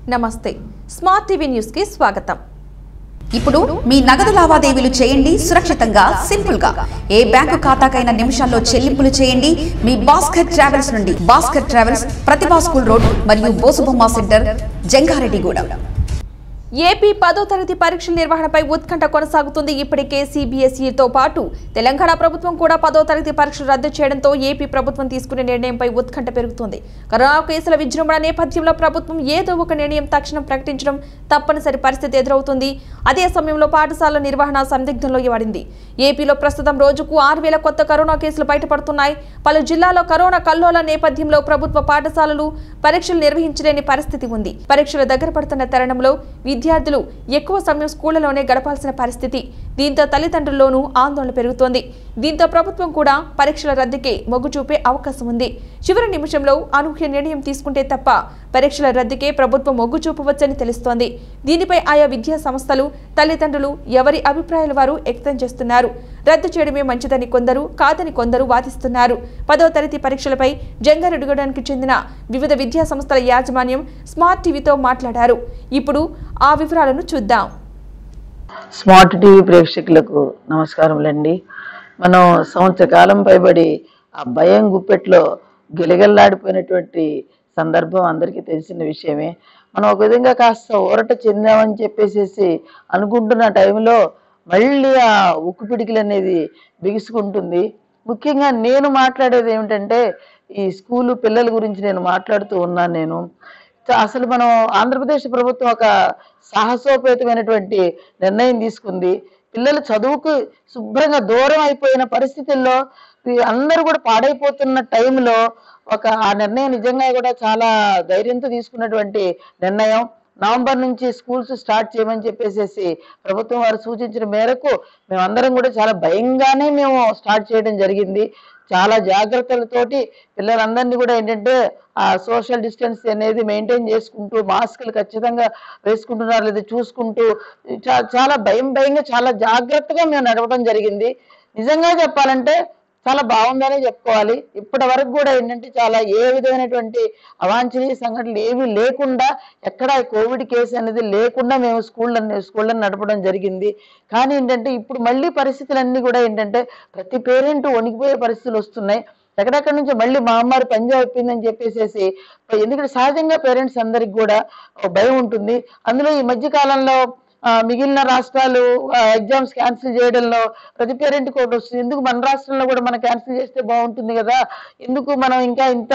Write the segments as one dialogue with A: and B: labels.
A: నమస్తే smart TV news కి స్వాగతం
B: ఇప్పుడు మీ నగదు లావాదేవీలు చేయండి సురక్షితంగా సింపుల్ గా ఏ బ్యాంకు ఖాతాకైనా నిమిషాల్లో చెల్లింపులు చేయండి మీ భాస్కర్ ట్రావెల్స్ నుండి Bhaskar travels Pratibha school road మరియు బోసుబొమ్మ సెంటర్ జంగారెడ్డిగూడ
A: ఏపీ పదో తరగతి పరీక్షల నిర్వహణపై ఉత్కంఠ కొనసాగుతుంది ఇప్పటికే సిబిఎస్ఈతో పాటు తెలంగాణ ప్రభుత్వం కూడా పదో తరగతి పరీక్షలు రద్దు చేయడంతో ఏపీ ప్రభుత్వం తీసుకునే నిర్ణయంపై ఉత్కంఠ పెరుగుతుంది కరోనా కేసుల విజృంభణ నేపథ్యంలో ప్రభుత్వం ఏదో ఒక నిర్ణయం తక్షణం ప్రకటించడం తప్పనిసరి పరిస్థితి ఎదురవుతుంది అదే సమయంలో పాఠశాల నిర్వహణ సందిగ్ధంలో పడింది ఏపీలో ప్రస్తుతం రోజుకు ఆరు వేల కొత్త కరోనా కేసులు బయటపడుతున్నాయి పలు జిల్లాల్లో కరోనా కల్లోల నేపథ్యంలో ప్రభుత్వ పాఠశాలలు పరీక్షలు నిర్వహించలేని పరిస్థితి ఉంది పరీక్షలు దగ్గర పడుతున్న తరుణంలో విద్యార్థులు ఎక్కువ సమయం స్కూళ్లలోనే గడపాల్సిన పరిస్థితి దీంతో తల్లిదండ్రుల్లోనూ ఆందోళన పెరుగుతోంది దీంతో ప్రభుత్వం కూడా పరీక్షల రద్దుకే మొగ్గు చూపే అవకాశం ఉంది చివరి నిమిషంలో అనూహ్య నిర్ణయం తీసుకుంటే తప్ప పరీక్షల రద్దుకే ప్రభుత్వం మొగ్గు చూపవచ్చని తెలుస్తోంది దీనిపై ఆయా విద్యా సంస్థలు తల్లిదండ్రులు ఎవరి అభిప్రాయాలు వారు వ్యక్తం చేస్తున్నారు రద్దు చేయడమే మంచిదని కొందరు కాదని కొందరు వాదిస్తున్నారు పదో తరగతి పరీక్షలపై జంగారెడ్డిగూడానికి చెందిన వివిధ విద్యా సంస్థల యాజమాన్యం స్మార్ట్ టీవీతో మాట్లాడారు ఇప్పుడు ఆ వివరాలను చూద్దాం
C: స్మార్ట్ టీవీ ప్రేక్షకులకు నమస్కారములండి మనం సంవత్సర కాలం పైబడి ఆ భయం గుప్పెట్లో గిలగిల్లాడిపోయినటువంటి సందర్భం అందరికీ తెలిసిన విషయమే మనం ఒక విధంగా కాస్త ఊరట చెందామని చెప్పేసేసి అనుకుంటున్న టైంలో మళ్ళీ ఆ ఉక్కు పిడికిలు అనేది బిగుసుకుంటుంది ముఖ్యంగా నేను మాట్లాడేది ఏమిటంటే ఈ స్కూలు పిల్లల గురించి నేను మాట్లాడుతూ ఉన్నాను నేను చ- అసలు మనం ఆంధ్రప్రదేశ్ ప్రభుత్వం ఒక సాహసోపేతమైనటువంటి నిర్ణయం తీసుకుంది పిల్లలు చదువుకు శుభ్రంగా దూరం అయిపోయిన పరిస్థితుల్లో ఈ అందరూ కూడా పాడైపోతున్న టైంలో ఒక ఆ నిర్ణయం నిజంగా కూడా చాలా ధైర్యంతో తీసుకున్నటువంటి నిర్ణయం నవంబర్ నుంచి స్కూల్స్ స్టార్ట్ చేయమని చెప్పేసేసి ప్రభుత్వం వారు సూచించిన మేరకు మేమందరం కూడా చాలా భయంగానే మేము స్టార్ట్ చేయడం జరిగింది చాలా జాగ్రత్తలతోటి పిల్లలందరినీ కూడా ఏంటంటే ఆ సోషల్ డిస్టెన్స్ అనేది మెయింటైన్ చేసుకుంటూ మాస్కులు ఖచ్చితంగా వేసుకుంటున్నారు లేదా చూసుకుంటూ చా- చాలా భయం భయంగా చాలా జాగ్రత్తగా మేము నడవడం జరిగింది నిజంగా చెప్పాలంటే చాలా బాగుందనే చెప్పుకోవాలి ఇప్పటి వరకు కూడా ఏంటంటే చాలా ఏ విధమైనటువంటి అవాంఛనీయ సంఘటనలు ఏమీ లేకుండా ఎక్కడ కోవిడ్ కేసు అనేది లేకుండా మేము స్కూళ్ళని స్కూళ్ళని నడపడం జరిగింది కానీ ఏంటంటే ఇప్పుడు మళ్ళీ పరిస్థితులన్నీ కూడా ఏంటంటే ప్రతి పేరెంట్ వణికిపోయే పరిస్థితులు వస్తున్నాయి ఎక్కడెక్కడి నుంచి మళ్ళీ మహమ్మారి పంజాబ్ అయిపోయిందని చెప్పేసేసి ఎందుకంటే సహజంగా పేరెంట్స్ అందరికి కూడా ఒక భయం ఉంటుంది అందులో ఈ మధ్య కాలంలో ఆ, మిగిలిన రాష్ట్రాలు ఎగ్జామ్స్ క్యాన్సిల్ చేయడంలో ప్రతి పేరెంట్ ఒకటి వస్తుంది ఎందుకు మన రాష్ట్రంలో కూడా మనం క్యాన్సిల్ చేస్తే బాగుంటుంది కదా ఎందుకు మనం ఇంకా ఇంత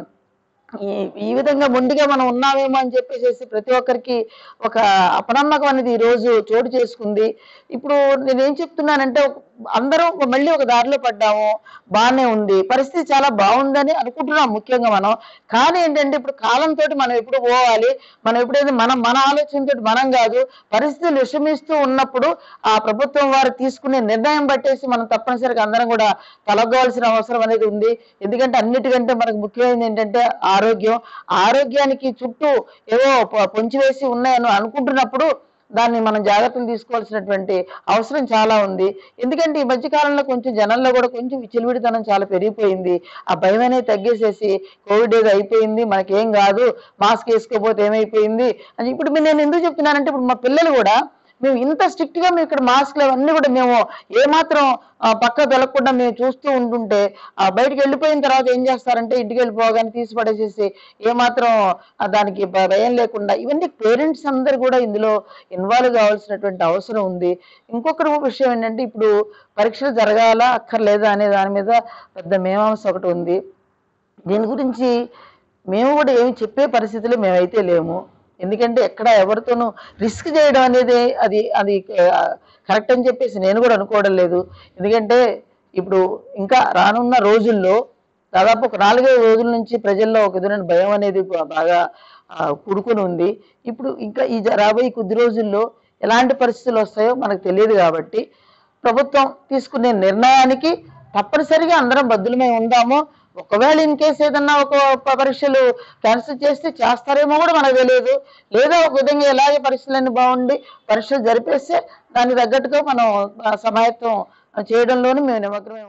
C: ఈ ఈ విధంగా మొండిగా మనం ఉన్నామేమో అని చెప్పేసి ప్రతి ఒక్కరికి ఒక అపనమ్మకం అనేది ఈ రోజు చోటు చేసుకుంది ఇప్పుడు నేనేం చెప్తున్నానంటే ఒక- అందరం ఒక- మళ్ళీ ఒక దారిలో పడ్డాము బాగానే ఉంది పరిస్థితి చాలా బాగుందని అనుకుంటున్నాం ముఖ్యంగా మనం కానీ ఏంటంటే ఇప్పుడు కాలంతో మనం ఎప్పుడు పోవాలి మనం ఎప్పుడైతే మనం మన ఆలోచనతో మనం కాదు పరిస్థితులు విషమిస్తూ ఉన్నప్పుడు ఆ ప్రభుత్వం వారు తీసుకునే నిర్ణయం బట్టేసి మనం తప్పనిసరిగా అందరం కూడా తలగవలసిన అవసరం అనేది ఉంది ఎందుకంటే అన్నిటికంటే మనకు ముఖ్యమైనది ఏంటంటే ఆరోగ్యం ఆరోగ్యానికి చుట్టూ ఏవో పొ- పొంచి వేసి ఉన్నాయని అనుకుంటున్నప్పుడు దాన్ని మనం జాగ్రత్తలు తీసుకోవాల్సినటువంటి అవసరం చాలా ఉంది ఎందుకంటే ఈ మధ్య కాలంలో కొంచెం జనాల్లో కూడా కొంచెం విచ్చలవిడితనం చాలా పెరిగిపోయింది ఆ భయం అనేది తగ్గేసేసి కోవిడ్ ఏదో అయిపోయింది మనకేం కాదు మాస్క్ వేసుకోకపోతే ఏమైపోయింది అని ఇప్పుడు మీరు నేను ఎందుకు చెప్తున్నానంటే ఇప్పుడు మా పిల్లలు కూడా మేము ఇంత స్ట్రిక్ట్ గా మేము ఇక్కడ మాస్క్లు అవన్నీ కూడా మేము ఏమాత్రం ఆ, పక్క దొలకకుండా మేము చూస్తూ ఉంటుంటే ఆ, బయటికి వెళ్ళిపోయిన తర్వాత ఏం చేస్తారంటే ఇంటికి వెళ్ళిపోగానే తీసి పడేసేసి ఏమాత్రం ఆ, దానికి భ- భయం లేకుండా ఇవన్నీ పేరెంట్స్ అందరు కూడా ఇందులో ఇన్వాల్వ్ కావాల్సినటువంటి అవసరం ఉంది ఇంకొక విషయం ఏంటంటే ఇప్పుడు పరీక్షలు జరగాలా అక్కర్లేదా అనే దాని మీద పెద్ద మీమాంస ఒకటి ఉంది దీని గురించి మేము కూడా ఏమి చెప్పే పరిస్థితిలో మేమైతే లేము ఎందుకంటే ఎక్కడ ఎవరితోనూ రిస్క్ చేయడం అనేది అది అది కరెక్ట్ అని చెప్పేసి నేను కూడా అనుకోవడం లేదు ఎందుకంటే ఇప్పుడు ఇంకా రానున్న రోజుల్లో దాదాపు ఒక నాలుగైదు రోజుల నుంచి ప్రజల్లో ఒక విధమైన భయం అనేది బా- బాగా ఆ, కూడుకొని ఉంది ఇప్పుడు ఇంకా ఈ జ- రాబోయే కొద్ది రోజుల్లో ఎలాంటి పరిస్థితులు వస్తాయో మనకు తెలియదు కాబట్టి ప్రభుత్వం తీసుకునే నిర్ణయానికి తప్పనిసరిగా అందరం బద్దులమై ఉందాము ఒకవేళ ఇన్ కేసు ఏదన్నా ఒక ప- పరీక్షలు క్యాన్సిల్ చేస్తే చేస్తారేమో కూడా మనకు తెలియదు లేదా ఒక విధంగా ఎలాగే పరీక్షలన్నీ బాగుండి పరీక్షలు జరిపేస్తే దానికి తగ్గట్టుగా మనం ఆ, సమాయత్తం చేయడంలోనూ మేము నిమగ్నమై ఉన్నాం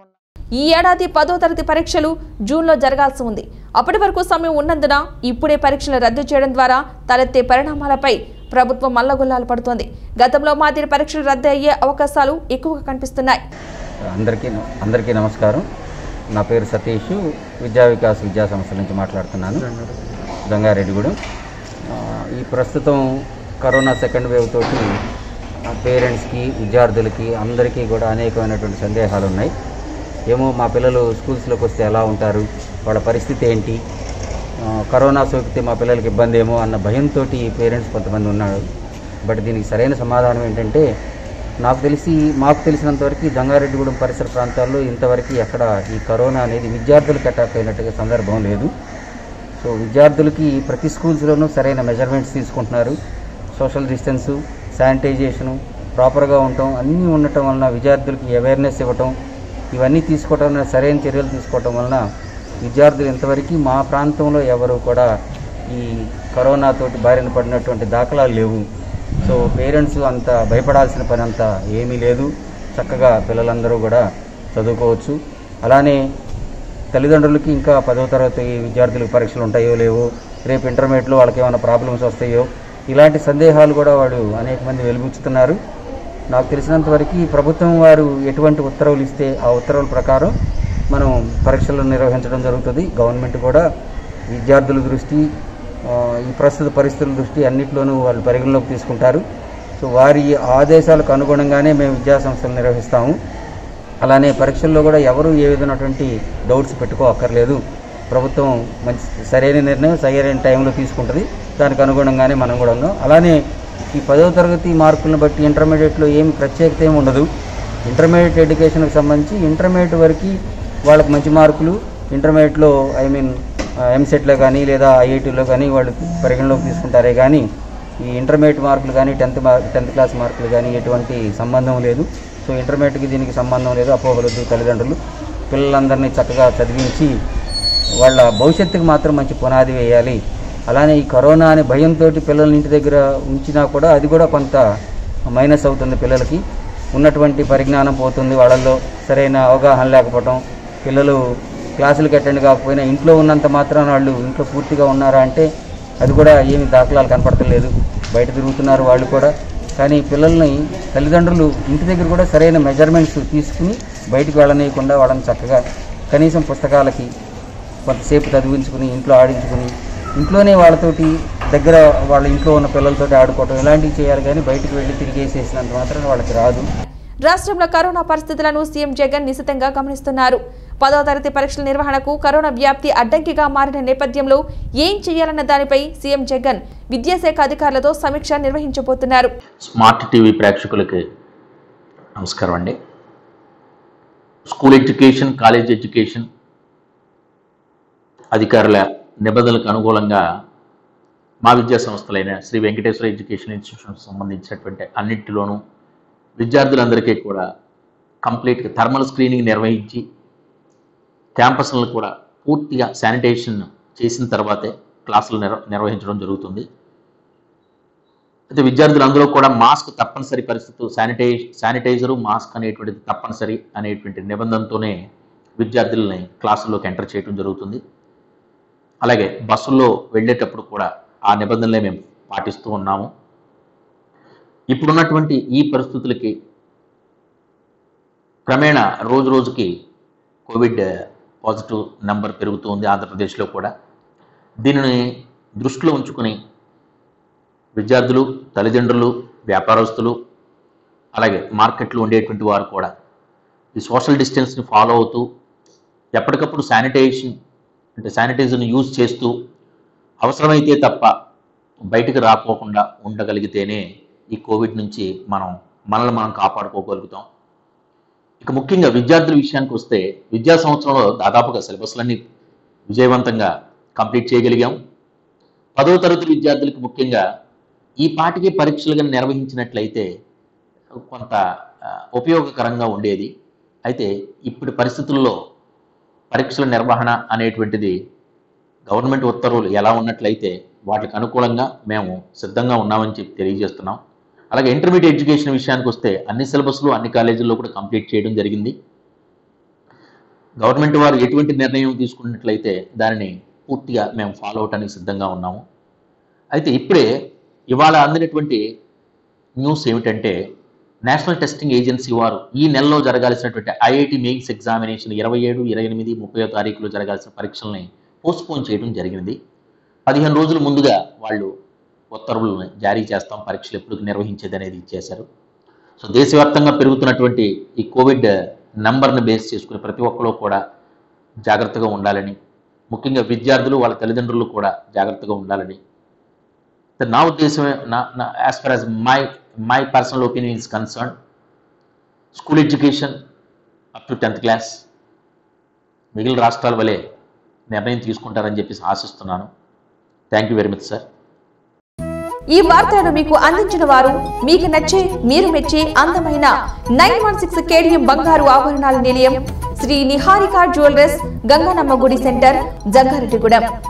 A: ఈ ఏడాది పదో తరగతి పరీక్షలు జూన్లో జరగాల్సి ఉంది అప్పటి వరకు సమయం ఉన్నందున ఇప్పుడే పరీక్షలు రద్దు చేయడం ద్వారా తలెత్తే పరిణామాలపై ప్రభుత్వం మల్లగొల్లాలు పడుతోంది గతంలో మాదిరి పరీక్షలు రద్దు అయ్యే అవకాశాలు ఎక్కువగా కనిపిస్తున్నాయి
D: అందరికీ అందరికీ నమస్కారం నా పేరు సతీష్ విద్యా వికాస్ విద్యా సంస్థ నుంచి మాట్లాడుతున్నాను గంగారెడ్డిగూడెం ఆ, ఈ ప్రస్తుతం కరోనా సెకండ్ వేవ్ తోటి పేరెంట్స్కి విద్యార్థులకి అందరికీ కూడా అనేకమైనటువంటి సందేహాలు ఉన్నాయి ఏమో మా పిల్లలు స్కూల్స్లోకి వస్తే ఎలా ఉంటారు వాళ్ళ పరిస్థితి ఏంటి ఆ, కరోనా సోకితే మా పిల్లలకి ఇబ్బంది ఏమో అన్న భయంతో పేరెంట్స్ కొంతమంది ఉన్నారు బట్ దీనికి సరైన సమాధానం ఏంటంటే నాకు తెలిసి మాకు తెలిసినంతవరకు జంగారెడ్డిగూడెం పరిసర ప్రాంతాల్లో ఇంతవరకు ఎక్కడ ఈ కరోనా అనేది విద్యార్థులకు అటాక్ అయినట్టుగా సందర్భం లేదు సో విద్యార్థులకి ప్రతి స్కూల్స్లోనూ సరైన మెజర్మెంట్స్ తీసుకుంటున్నారు సోషల్ డిస్టెన్సు శానిటైజేషను ప్రాపర్గా ఉండటం అన్నీ ఉండటం వలన విద్యార్థులకి అవేర్నెస్ ఇవ్వటం ఇవన్నీ తీసుకోవటం వలన సరైన చర్యలు తీసుకోవటం వలన విద్యార్థులు ఇంతవరకు మా ప్రాంతంలో ఎవరు కూడా ఈ కరోనా తోటి బారిన పడినటువంటి దాఖలాలు లేవు సో పేరెంట్స్ అంత భయపడాల్సిన పని అంతా ఏమీ లేదు చక్కగా పిల్లలందరూ కూడా చదువుకోవచ్చు అలానే తల్లిదండ్రులకి ఇంకా పదవ తరగతి విద్యార్థులకు పరీక్షలు ఉంటాయో లేవో రేపు ఇంటర్మీడియట్లో వాళ్ళకి ఏమైనా ప్రాబ్లమ్స్ వస్తాయో ఇలాంటి సందేహాలు కూడా వాళ్ళు అనేక మంది వెలుగుచ్చుతున్నారు నాకు తెలిసినంత వరకు ప్రభుత్వం వారు ఎటువంటి ఉత్తర్వులు ఇస్తే ఆ ఉత్తర్వుల ప్రకారం మనం పరీక్షలు నిర్వహించడం జరుగుతుంది గవర్నమెంట్ కూడా విద్యార్థుల దృష్టి ఆ, ఈ ప్రస్తుత పరిస్థితుల దృష్టి అన్నింటిలోనూ వాళ్ళు పరిగణలోకి తీసుకుంటారు సో వారి ఆదేశాలకు అనుగుణంగానే మేము విద్యా సంస్థలు నిర్వహిస్తాము అలానే పరీక్షల్లో కూడా ఎవరు ఏ విధమైనటువంటి డౌట్స్ పెట్టుకోక్కర్లేదు ప్రభుత్వం మంచి సరైన నిర్ణయం సరైన టైంలో తీసుకుంటుంది దానికి అనుగుణంగానే మనం కూడా ఉన్నాం అలానే ఈ పదవ తరగతి మార్కులను బట్టి ఇంటర్మీడియట్లో ఏమి ప్రత్యేకత ఏమి ఉండదు ఇంటర్మీడియట్ ఎడ్యుకేషన్కి సంబంధించి ఇంటర్మీడియట్ వరకు వాళ్ళకి మంచి మార్కులు ఇంటర్మీడియట్లో ఐ మీన్ ఎంసెట్లో కానీ లేదా ఐఐటీలో కానీ వాళ్ళు పరిగణలోకి తీసుకుంటారే కానీ ఈ ఇంటర్మీడియట్ మార్కులు కానీ టెన్త్ మార్క్ టెన్త్ క్లాస్ మార్కులు కానీ ఎటువంటి సంబంధం లేదు సో ఇంటర్మీడియట్కి దీనికి సంబంధం లేదు అపోహలొద్దు తల్లిదండ్రులు పిల్లలందరినీ చక్కగా చదివించి వాళ్ళ భవిష్యత్తుకి మాత్రం మంచి పునాది వేయాలి అలానే ఈ కరోనా అనే భయంతో పిల్లల్ని ఇంటి దగ్గర ఉంచినా కూడా అది కూడా కొంత మైనస్ అవుతుంది పిల్లలకి ఉన్నటువంటి పరిజ్ఞానం పోతుంది వాళ్ళల్లో సరైన అవగాహన లేకపోవటం పిల్లలు క్లాసులకు అటెండ్ కాకపోయినా ఇంట్లో ఉన్నంత మాత్రాన వాళ్ళు ఇంట్లో పూర్తిగా ఉన్నారా అంటే అది కూడా ఏమి దాఖలాలు కనపడతలేదు బయట తిరుగుతున్నారు వాళ్ళు కూడా కానీ పిల్లల్ని తల్లిదండ్రులు ఇంటి దగ్గర కూడా సరైన మెజర్మెంట్స్ తీసుకుని బయటికి వెళ్ళనీయకుండా వాళ్ళని చక్కగా కనీసం పుస్తకాలకి కొంతసేపు చదివించుకుని ఇంట్లో ఆడించుకుని ఇంట్లోనే వాళ్ళతోటి దగ్గర వాళ్ళ ఇంట్లో ఉన్న పిల్లలతోటి ఆడుకోవటం ఇలాంటివి చేయాలి కానీ బయటికి వెళ్ళి తిరిగేసేసినంత మాత్రం వాళ్ళకి రాదు
A: రాష్ట్రంలో కరోనా పరిస్థితులను సీఎం జగన్ నిశితంగా గమనిస్తున్నారు పదో తరగతి పరీక్షల నిర్వహణకు కరోనా వ్యాప్తి అడ్డంకిగా మారిన నేపథ్యంలో ఏం చేయాలన్న దానిపై సీఎం జగన్ విద్యాశాఖ అధికారులతో సమీక్ష నిర్వహించబోతున్నారు
E: స్మార్ట్ టీవీ ప్రేక్షకులకి నమస్కారం అండి స్కూల్ ఎడ్యుకేషన్ కాలేజ్ ఎడ్యుకేషన్ అధికారుల నిబంధనలకు అనుకూలంగా మా విద్యా సంస్థలైన శ్రీ వెంకటేశ్వర ఎడ్యుకేషన్ ఇన్స్టిట్యూషన్కి సంబంధించినటువంటి అన్నింటిలోనూ విద్యార్థులందరికీ కూడా కంప్లీట్గా థర్మల్ స్క్రీనింగ్ నిర్వహించి క్యాంపస్లను కూడా పూర్తిగా శానిటేషన్ చేసిన తర్వాతే క్లాసులు నిర్వ నిర్వహించడం జరుగుతుంది అయితే విద్యార్థులు అందులో కూడా మాస్క్ తప్పనిసరి పరిస్థితులు శానిటై శానిటైజరు మాస్క్ అనేటువంటిది తప్పనిసరి అనేటువంటి నిబంధనతోనే విద్యార్థులని క్లాసుల్లోకి ఎంటర్ చేయడం జరుగుతుంది అలాగే బస్సుల్లో వెళ్ళేటప్పుడు కూడా ఆ నిబంధనలే మేము పాటిస్తూ ఉన్నాము ఇప్పుడున్నటువంటి ఈ పరిస్థితులకి క్రమేణా రోజు రోజుకి కోవిడ్ పాజిటివ్ నెంబర్ పెరుగుతూ ఉంది ఆంధ్రప్రదేశ్లో కూడా దీనిని దృష్టిలో ఉంచుకుని విద్యార్థులు తల్లిదండ్రులు వ్యాపారస్తులు అలాగే మార్కెట్లో ఉండేటువంటి వారు కూడా ఈ సోషల్ డిస్టెన్స్ని ఫాలో అవుతూ ఎప్పటికప్పుడు శానిటైజేషన్ అంటే శానిటైజర్ని యూజ్ చేస్తూ అవసరమైతే తప్ప బయటకు రాపోకుండా ఉండగలిగితేనే ఈ కోవిడ్ నుంచి మనం మనల్ని మనం కాపాడుకోగలుగుతాం ఇక ముఖ్యంగా విద్యార్థుల విషయానికి వస్తే విద్యా సంవత్సరంలో దాదాపుగా సిలబస్లన్నీ విజయవంతంగా కంప్లీట్ చేయగలిగాం పదవ తరగతి విద్యార్థులకు ముఖ్యంగా ఈ పాటికి పరీక్షలు కానీ నిర్వహించినట్లయితే కొంత ఆ, ఉపయోగకరంగా ఉండేది అయితే ఇప్పుడు పరిస్థితుల్లో పరీక్షల నిర్వహణ అనేటువంటిది గవర్నమెంట్ ఉత్తర్వులు ఎలా ఉన్నట్లయితే వాటికి అనుకూలంగా మేము సిద్ధంగా ఉన్నామని చెప్పి తెలియజేస్తున్నాం అలాగే ఇంటర్మీడియట్ ఎడ్యుకేషన్ విషయానికి వస్తే అన్ని సిలబస్లు అన్ని కాలేజీల్లో కూడా కంప్లీట్ చేయడం జరిగింది గవర్నమెంట్ వారు ఎటువంటి నిర్ణయం తీసుకున్నట్లయితే దానిని పూర్తిగా మేము ఫాలో అవటానికి సిద్ధంగా ఉన్నాము అయితే ఇప్పుడే ఇవాళ అందినటువంటి న్యూస్ ఏమిటంటే నేషనల్ టెస్టింగ్ ఏజెన్సీ వారు ఈ నెలలో జరగాల్సినటువంటి ఐఐటి మెయిన్స్ ఎగ్జామినేషన్ ఇరవై ఏడు ఇరవై ఎనిమిది ముప్పై తారీఖులో జరగాల్సిన పరీక్షల్ని పోస్ట్పోన్ చేయడం జరిగింది పదిహేను రోజుల ముందుగా వాళ్ళు ఉత్తర్వులను జారీ చేస్తాం పరీక్షలు ఎప్పుడు నిర్వహించేది అనేది ఇచ్చేశారు సో దేశవ్యాప్తంగా పెరుగుతున్నటువంటి ఈ కోవిడ్ నంబర్ని బేస్ చేసుకుని ప్రతి ఒక్కరూ కూడా జాగ్రత్తగా ఉండాలని ముఖ్యంగా విద్యార్థులు వాళ్ళ తల్లిదండ్రులు కూడా జాగ్రత్తగా ఉండాలని సో నా ఉద్దేశమే నా నా as for as my my personal opinion is concern school education up to tenth class మిగిలిన రాష్ట్రాల వలె నిర్ణయం తీసుకుంటారని చెప్పేసి ఆశిస్తున్నాను thank you very much sir
A: ఈ వార్తలను మీకు అందించిన వారు మీకు నచ్చే మీరు మెచ్చే అందమైన నైన్ వన్ సిక్స్ కేడిఎం బంగారు ఆభరణాల నిలయం శ్రీ నిహారిక జ్యువెలర్స్ గంగానమ్మ గుడి సెంటర్ జంగారెడ్డిగూడెం